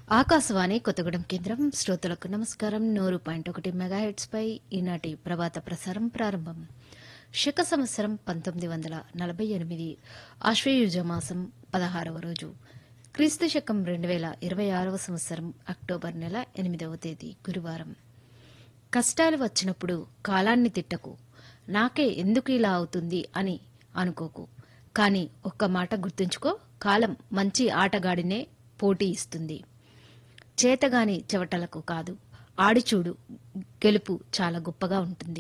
ఆకాశవాణి కొత్తగూడెం కేంద్రం శ్రోతలకు నమస్కారం నూరు పాయింట్ ఒకటి మెగాహెట్స్ పై ఈనాటి ప్రభాత ప్రసారం ప్రారంభం శక సంవత్సరం పంతొమ్మిది వందల నలభై ఎనిమిది ఆశ్వయుజ మాసం పదహారవ రోజు క్రీస్తు శకం రెండు వేల ఇరవై ఆరవ సంవత్సరం అక్టోబర్ నెల ఎనిమిదవ తేదీ గురువారం కష్టాలు వచ్చినప్పుడు కాలాన్ని తిట్టకు నాకే ఎందుకు ఇలా అవుతుంది అని అనుకోకు కానీ ఒక్క మాట గుర్తుంచుకో కాలం మంచి ఆటగాడినే పోటీ ఇస్తుంది చేతగాని చెవటలకు కాదు ఆడిచూడు గెలుపు చాలా గొప్పగా ఉంటుంది